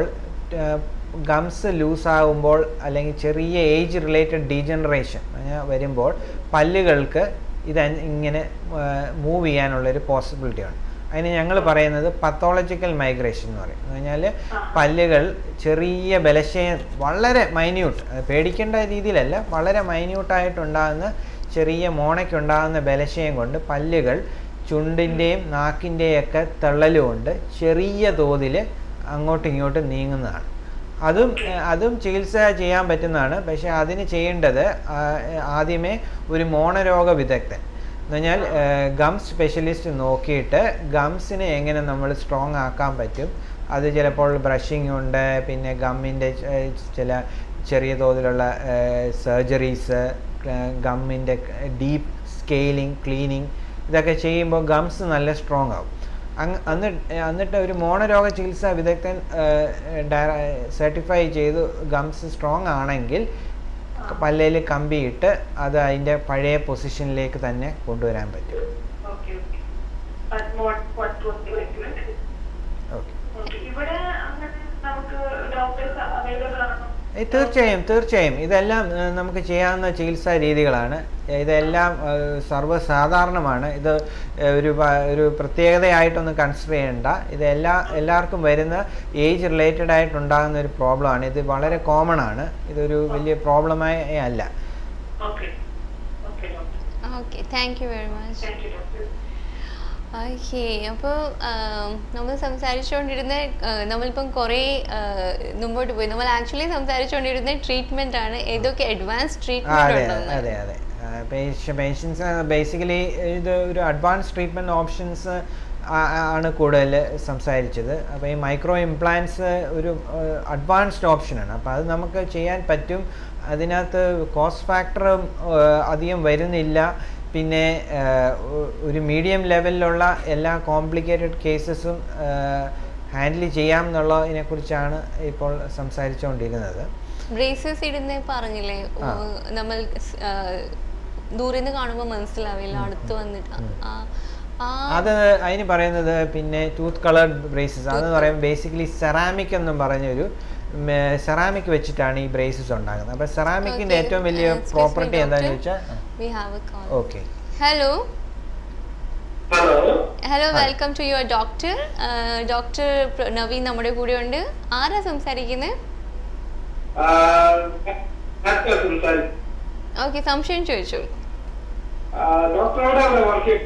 ഗംസ് ലൂസാകുമ്പോൾ അല്ലെങ്കിൽ ചെറിയ ഏജ് റിലേറ്റഡ് ഡീജനറേഷൻ വരുമ്പോൾ പല്ലുകൾക്ക് ഇത് അൻ- ഇങ്ങനെ മൂവ് ചെയ്യാനുള്ളൊരു പോസിബിലിറ്റി ഉണ്ട് അതിന് ഞങ്ങൾ പറയുന്നത് പത്തോളജിക്കൽ മൈഗ്രേഷൻ എന്ന് പറയും എന്ന് പറഞ്ഞാൽ പല്ലുകൾ ചെറിയ ബലശയം വളരെ മൈന്യൂട്ട് പേടിക്കേണ്ട രീതിയിലല്ല വളരെ മൈന്യൂട്ടായിട്ടുണ്ടാകുന്ന ചെറിയ മോണയ്ക്കുണ്ടാകുന്ന ബലശയം കൊണ്ട് പല്ലുകൾ ചുണ്ടിൻ്റെയും നാക്കിൻ്റെയും ഒക്കെ തള്ളലുകൊണ്ട് ചെറിയ തോതിൽ അങ്ങോട്ടും ഇങ്ങോട്ടും നീങ്ങുന്നതാണ് അതും ഏഹ്, അതും ചികിത്സ ചെയ്യാൻ പറ്റുന്നതാണ് പക്ഷേ അതിന് ചെയ്യേണ്ടത് ആ, ആദ്യമേ ഒരു മോണരോഗ വിദഗ്ധൻ എന്ന് പറഞ്ഞാൽ ഗം സ്പെഷ്യലിസ്റ്റ് നോക്കിയിട്ട് ഗംസിനെ എങ്ങനെ നമ്മൾ സ്ട്രോങ് ആക്കാൻ പറ്റും അത് ചിലപ്പോൾ ബ്രഷിംഗ് ഉണ്ട് പിന്നെ ഗമ്മിൻ്റെ ചില ചെറിയ തോതിലുള്ള സർജറീസ് ഗമ്മിൻ്റെ ഡീപ്പ് സ്കെയിലിംഗ് ക്ലീനിങ് ഇതൊക്കെ ചെയ്യുമ്പോൾ ഗംസ് നല്ല സ്ട്രോങ് ആവും അങ്ങ് എന്നിട്ട് എന്നിട്ട് ഒരു മോണരോഗ ചികിത്സാ വിദഗ്ധൻ സർട്ടിഫൈ ചെയ്ത് ഗംസ് സ്ട്രോങ് ആണെങ്കിൽ പല്ലയിൽ കമ്പിയിട്ട് അത് അതിൻ്റെ പഴയ പൊസിഷനിലേക്ക് തന്നെ കൊണ്ടുവരാൻ പറ്റും okay okay But what what was the recommend? Okay Okay. ഇവിടെ അങ്ങനെ നമുക്ക് ഡോക്ടേഴ്സ് അവൈലബിൾ ആണോ ഏയ് തീർച്ചയായും തീർച്ചയായും ഇതെല്ലാം ഏഹ്, നമുക്ക് ചെയ്യാവുന്ന ചികിത്സാ രീതികളാണ് ഇതെല്ലാം ഏഹ്, സർവ്വസാധാരണമാണ് ഇത് ഏഹ്, ഒരു പ- ഒരു പ്രത്യേകതയായിട്ടൊന്നും കൺസിഡർ ചെയ്യേണ്ട ഇത് എല്ലാ എല്ലാവർക്കും വരുന്ന ഏജ് റിലേറ്റഡ് ആയിട്ടുണ്ടാകുന്ന ഒരു പ്രോബ്ലമാണ് ഇത് വളരെ കോമൺ ആണ് ഇതൊരു വലിയ പ്രോബ്ലമായി അല്ല okay okay doctor okay thank you very much thank you doctor okay അപ്പോൾ നമ്മൾ സംസാരിച്ചുകൊണ്ടിരുന്ന ആ, നമ്മളിപ്പം കുറേ ആ, മുമ്പോട്ട് പോയി നമ്മൾ ആക്ച്വലി സംസാരിച്ചുകൊണ്ടിരുന്ന ട്രീറ്റ്മെൻ്റ് ആണ് ഏതൊക്കെ അഡ്വാൻസ് ആ, ട്രീറ്റ്മെൻറ്റ് അതെ ഉണ്ടെന്ന് അതെ അതെ പേഷ്യൻസ് ബേസിക്കലി ഇത് ഒരു അഡ്വാൻസ് ട്രീറ്റ്മെൻറ്റ് ഓപ്ഷൻസ് ആണ് കൂടുതൽ സംസാരിച്ചത് അപ്പോൾ ഈ മൈക്രോ ഇംപ്ലാൻസ് ഒരു അഡ്വാൻസ്ഡ് ഓപ്ഷനാണ് അപ്പോൾ അത് നമുക്ക് ചെയ്യാൻ പറ്റും അതിനകത്ത് കോസ്റ്റ് ഫാക്ടറും അധികം വരുന്നില്ല പിന്നെ ആ, ഒ- ഒരു മീഡിയം ലെവലിലുള്ള എല്ലാ കോംപ്ലിക്കേറ്റഡ് കേസസും ഹാൻഡിൽ ചെയ്യാം എന്നുള്ളതിനെക്കുറിച്ചാണ് ഇപ്പോൾ സംസാരിച്ചുകൊണ്ടിരുന്നത് ബ്രേസസ് ഇടുന്ന പറഞ്ഞില്ലേ ആ. ഓ, നമ്മൾ സ്- ആ, ദൂരെ നിന്ന് കാണുമ്പോൾ മനസ്സിലാവില്ല അടുത്ത് വന്നിട്ട് ആ ആ അത് അതിന് പറയുന്നത് പിന്നെ ടൂത്ത് കളർഡ് ബ്രേസസ് അതെന്ന് പറയുമ്പോൾ ബേസിക്കലി സെറാമിക് എന്നും പറഞ്ഞൊരു സെറാമിക് വെച്ചിട്ടാണ് ഈ ബ്രേസസ് ഉണ്ടാകുന്നത് അപ്പോൾ സെറാമിക്കിൻ്റെ Okay, ഏറ്റവും വലിയ uh, excuse me, പ്രോപ്പർട്ടി എന്താണെന്ന് doctor. വെച്ചാൽ we have a call okay hello hello hello Hi. Welcome to your doctor doctor Naveen നമ്മുടെ കൂടെ ഉണ്ട് ആരാ സംസാരിക്കുന്നത് സംസാരിക്കും ഓക്കെ സംശയം ചോദിച്ചു ഡോക്ടറോട് അവിടെ വർക്ക്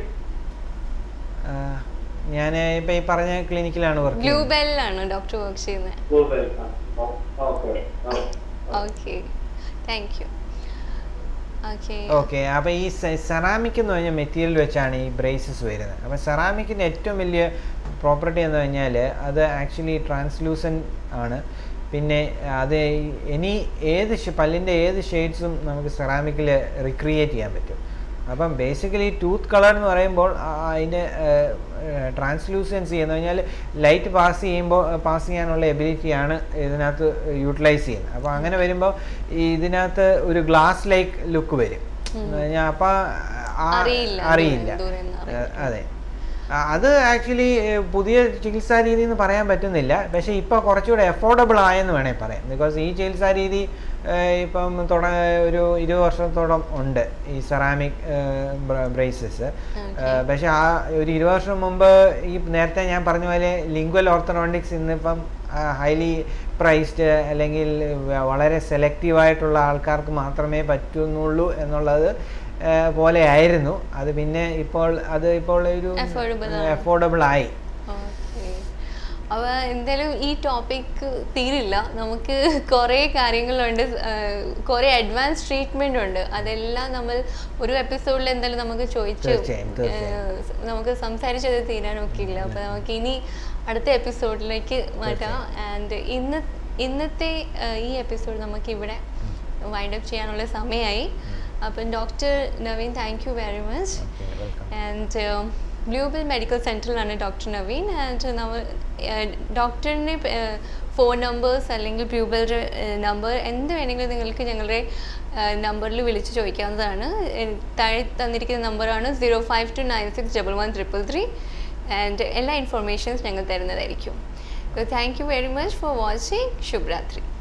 ഞാൻ ഇപ്പോൾ ഈ പറഞ്ഞ ക്ലിനിക്കിലാണ് വർക്ക് ബ്ലൂ ചെയ്യുന്നത് ബെല്ലാണ് ഡോക്ടർ വർക്ക് ചെയ്യുന്നത് okay okay thank you okay okay അപ്പോൾ ഈ സെറാമിക് എന്ന് പറഞ്ഞ മെറ്റീരിയൽ വെച്ചാണ് ഈ ബ്രേസസ് വരുന്നത് അപ്പോൾ സെറാമിക്കിൻ്റെ ഏറ്റവും വലിയ പ്രോപ്പർട്ടി എന്ന് പറഞ്ഞാൽ അത് ആക്ച്വലി ട്രാൻസ്ലൂസൻ ആണ് പിന്നെ അത് ഇനി ഏത് ഷ- പല്ലിൻ്റെ ഏത് ഷെയ്ഡ്സും നമുക്ക് സെറാമിക്കിൽ റിക്രിയേറ്റ് ചെയ്യാൻ പറ്റും അപ്പം ബേസിക്കലി ടൂത്ത് കളർ എന്ന് പറയുമ്പോൾ ആ- അതിൻ്റെ ട്രാൻസ്ലൂസൻസി എന്ന് പറഞ്ഞാൽ ലൈറ്റ് പാസ് ചെയ്യുമ്പോൾ പാസ് ചെയ്യാനുള്ള എബിലിറ്റിയാണ് ഇതിനകത്ത് യൂട്ടിലൈസ് ചെയ്യുന്നത് അപ്പോൾ അങ്ങനെ വരുമ്പോൾ ഈ ഇതിനകത്ത് ഒരു ഗ്ലാസ് ലൈക്ക് ലുക്ക് വരും ഞാൻ അപ്പം അറിയില്ല, അറിയില്ല ദൂരെ- ദൂരെ നിന്ന് അറിയില്ല. ഏഹ് അതെ ആ, അത് ആക്ച്വലി പുതിയ ചികിത്സാ രീതി എന്ന് പറയാൻ പറ്റുന്നില്ല പക്ഷേ ഇപ്പോൾ കുറച്ചുകൂടെ എഫോർഡബിൾ ആയെന്ന് വേണേൽ പറയാം ബിക്കോസ് ഈ ചികിത്സാ രീതി ഏഹ്, ഇപ്പം തുട ഒരു ഇരുപത് വർഷത്തോളം ഉണ്ട് ഈ സെറാമിക് ബ്രേസസ് Okay. പക്ഷേ ആ ഒരു ഇരുപത് വർഷം മുമ്പ് ഈ നേരത്തെ ഞാൻ പറഞ്ഞ പോലെ ലിംഗ്വൽ ഓർത്തഡോണ്ടിക്സ് ഇന്നിപ്പം ഹൈലി പ്രൈസ്ഡ് അല്ലെങ്കിൽ വ- വളരെ സെലക്റ്റീവ് ആയിട്ടുള്ള ആൾക്കാർക്ക് മാത്രമേ പറ്റുന്നുള്ളൂ എന്നുള്ളത് ആ, പോലെ ആയിരുന്നു അത് പിന്നെ ഇപ്പോൾ അത് ഇപ്പോൾ ഒരു Affordable ആണ്. അഫോർഡബിൾ ആയി ഓക്കെ അപ്പോൾ എന്തായാലും ഈ ടോപ്പിക് തീരില്ല നമുക്ക് കുറേ കാര്യങ്ങളുണ്ട് ആഹ് കുറേ അഡ്വാൻസ് ട്രീറ്റ്മെൻ്റ് ഉണ്ട് അതെല്ലാം നമ്മൾ ഒരു എപ്പിസോഡിൽ എന്തായാലും നമുക്ക് ചോദിച്ച് തീർച്ചയായും, തീർച്ചയായും. ആഹ് നമുക്ക് സംസാരിച്ചത് തീരാനൊക്കെ ഇല്ല അപ്പോൾ നമുക്ക് ഇനി അടുത്ത എപ്പിസോഡിലേക്ക് മാറ്റാം ആൻഡ് ഇന്ന് ഇന്നത്തെ ആഹ് ഈ എപ്പിസോഡ് നമുക്ക് ഇവിടെ വൈൻഡ് അപ്പ് ചെയ്യാനുള്ള സമയമായി അപ്പം doctor Naveen thank you very much okay welcome and ബ്ലൂബിൽ മെഡിക്കൽ സെൻറ്ററിലാണ് ഡോക്ടർ നവീൻ ആൻഡ് നമ്മൾ ഡോക്ടറിനെ ഫോൺ നമ്പേഴ്സ് അല്ലെങ്കിൽ ബ്ലൂബെൽ നമ്പർ എന്ത് വേണമെങ്കിലും നിങ്ങൾക്ക് ഞങ്ങളുടെ നമ്പറിൽ വിളിച്ച് ചോദിക്കാവുന്നതാണ് എൻ- താഴെ തന്നിരിക്കുന്ന നമ്പറാണ് zero five two nine six double one triple three and എല്ലാ ഇൻഫർമേഷൻസ് ഞങ്ങൾ തരുന്നതായിരിക്കും So thank you very much for watching. Shubhratri.